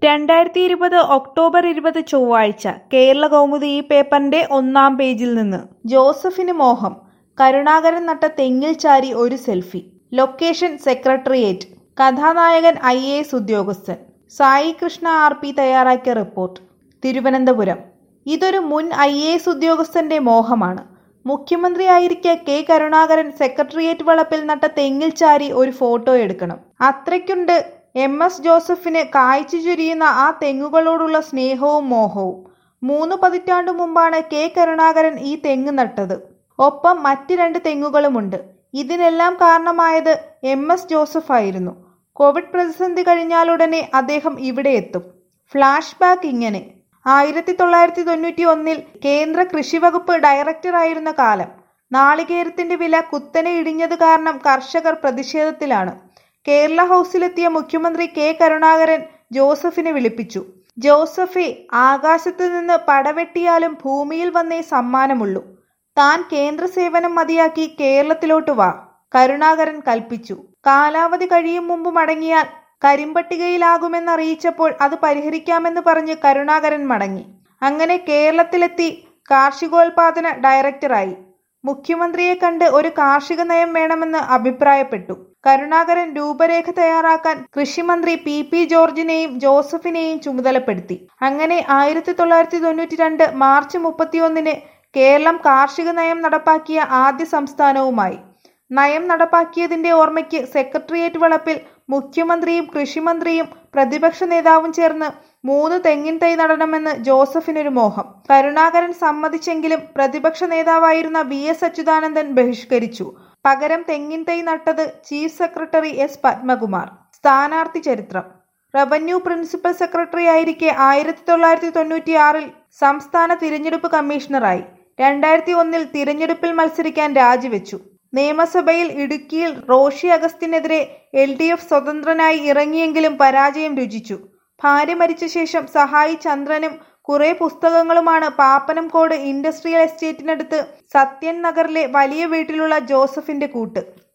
രണ്ടായിരത്തി ഇരുപത് ഒക്ടോബർ ഇരുപത് ചൊവ്വാഴ്ച കേരള കൗമുദി ഈ പേപ്പറിന്റെ ഒന്നാം പേജിൽ നിന്ന് ജോസഫിന് മോഹം കരുണാകരൻ നട്ട തെങ്ങിൽ ചാരി ഒരു സെൽഫി ലൊക്കേഷൻ സെക്രട്ടേറിയറ്റ് കഥാനായകൻ ഐ എ എസ് ഉദ്യോഗസ്ഥൻ സായി കൃഷ്ണ ആർ പി തയ്യാറാക്കിയ റിപ്പോർട്ട് തിരുവനന്തപുരം ഇതൊരു മുൻ ഐ എ എസ് ഉദ്യോഗസ്ഥന്റെ മോഹമാണ് മുഖ്യമന്ത്രിയായിരിക്കെ കെ കരുണാകരൻ സെക്രട്ടേറിയറ്റ് വളപ്പിൽ നട്ട തെങ്ങിൽ ചാരി ഒരു ഫോട്ടോ എടുക്കണം അത്രയ്ക്കുണ്ട് എം എസ് ജോസഫിന് കായ്ച്ചു ചുരിയുന്ന ആ തെങ്ങുകളോടുള്ള സ്നേഹവും മോഹവും മൂന്ന് പതിറ്റാണ്ടു മുമ്പാണ് കെ കരുണാകരൻ ഈ തെങ്ങ് നട്ടത് ഒപ്പം മറ്റ് രണ്ട് തെങ്ങുകളുമുണ്ട് ഇതിനെല്ലാം കാരണമായത് എം എസ് ജോസഫ് ആയിരുന്നു കോവിഡ് പ്രതിസന്ധി കഴിഞ്ഞാലുടനെ അദ്ദേഹം ഇവിടെ എത്തും ഫ്ലാഷ് ബാക്ക് ഇങ്ങനെ ആയിരത്തി തൊള്ളായിരത്തി തൊണ്ണൂറ്റി ഒന്നിൽ കേന്ദ്ര കൃഷി വകുപ്പ് ഡയറക്ടറായിരുന്ന കാലം നാളികേരത്തിന്റെ വില കുത്തനെ ഇടിഞ്ഞത് കാരണം കർഷകർ പ്രതിഷേധത്തിലാണ് കേരള ഹൗസിലെത്തിയ മുഖ്യമന്ത്രി കെ കരുണാകരൻ ജോസഫിനെ വിളിപ്പിച്ചു ജോസഫെ ആകാശത്ത് നിന്ന് പടവെട്ടിയാലും ഭൂമിയിൽ വന്നേ സമ്മാനമുള്ളൂ താൻ കേന്ദ്ര സേവനം മതിയാക്കി കേരളത്തിലോട്ട് വാ കരുണാകരൻ കൽപ്പിച്ചു കാലാവധി കഴിയും മുമ്പ് മടങ്ങിയാൽ കരിമ്പട്ടികയിലാകുമെന്നറിയിച്ചപ്പോൾ അത് പരിഹരിക്കാമെന്ന് പറഞ്ഞ് കരുണാകരൻ മടങ്ങി അങ്ങനെ കേരളത്തിലെത്തി കാർഷികോൽപാദന ഡയറക്ടറായി മുഖ്യമന്ത്രിയെ കണ്ട് ഒരു കാർഷിക നയം വേണമെന്ന് അഭിപ്രായപ്പെട്ടു കരുണാകരൻ രൂപരേഖ തയ്യാറാക്കാൻ കൃഷിമന്ത്രി പി പി ജോർജിനെയും ജോസഫിനെയും ചുമതലപ്പെടുത്തി അങ്ങനെ ആയിരത്തി തൊള്ളായിരത്തി തൊണ്ണൂറ്റി രണ്ട് മാർച്ച് മുപ്പത്തിയൊന്നിന് കേരളം കാർഷിക നയം നടപ്പാക്കിയ ആദ്യ സംസ്ഥാനവുമായി നയം നടപ്പാക്കിയതിന്റെ ഓർമ്മയ്ക്ക് സെക്രട്ടേറിയറ്റ് വളപ്പിൽ മുഖ്യമന്ത്രിയും കൃഷിമന്ത്രിയും പ്രതിപക്ഷ നേതാവും ചേർന്ന് മൂന്ന് തെങ്ങിൻ തൈ നടണമെന്ന് ജോസഫിനൊരു മോഹം കരുണാകരൻ സമ്മതിച്ചെങ്കിലും പ്രതിപക്ഷ നേതാവായിരുന്ന വി എസ് അച്യുതാനന്ദൻ ബഹിഷ്കരിച്ചു പകരം തെങ്ങിൻ തൈ നട്ടത് ചീഫ് സെക്രട്ടറി എസ് പത്മകുമാർ സ്ഥാനാർത്ഥി ചരിത്രം റവന്യൂ പ്രിൻസിപ്പൽ സെക്രട്ടറി ആയിരിക്കെ ആയിരത്തി തൊള്ളായിരത്തി തൊണ്ണൂറ്റിയാറിൽ സംസ്ഥാന തിരഞ്ഞെടുപ്പ് കമ്മീഷണറായി രണ്ടായിരത്തി ഒന്നിൽ തിരഞ്ഞെടുപ്പിൽ മത്സരിക്കാൻ രാജിവെച്ചു നിയമസഭയിൽ ഇടുക്കിയിൽ റോഷി അഗസ്റ്റിനെതിരെ എൽ ഡി എഫ് സ്വതന്ത്രനായി ഇറങ്ങിയെങ്കിലും പരാജയം രുചിച്ചു ഭാര്യ മരിച്ച ശേഷം സഹായി ചന്ദ്രനും കുറെ പുസ്തകങ്ങളുമാണ് പാപ്പനംകോട് ഇൻഡസ്ട്രിയൽ എസ്റ്റേറ്റിനടുത്ത് സത്യൻ നഗറിലെ വലിയ വീട്ടിലുള്ള ജോസഫിന്റെ കൂട്ട്